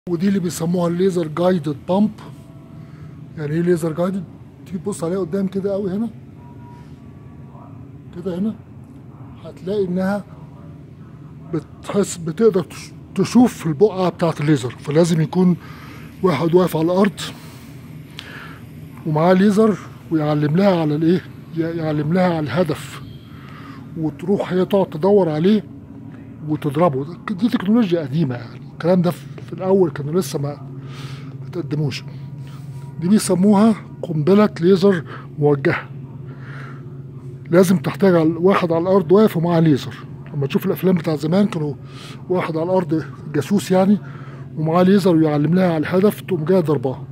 ودي اللي بيسموها الليزر جايدد بامب يعني ايه ليزر جايدد تيجي تبص عليها قدام كده قوي هنا كده هنا هتلاقي انها بتحس بتقدر تش- تشوف البقعة بتاعت الليزر فلازم يكون واحد واقف على الارض ومعاه ليزر ويعلم لها على الايه يعلم لها على الهدف وتروح هي تقعد تدور عليه وتضربه دي تكنولوجيا قديمة يعني الكلام ده في الأول كانوا لسه ما ما تقدموش دي بيسموها قنبلة ليزر موجهة لازم تحتاج على واحد على الأرض واقف ومعاه ليزر لما تشوف الأفلام بتاع زمان كانوا واحد على الأرض جاسوس يعني ومعاه ليزر ويعلم لها على الهدف تقوم جاية ضرباه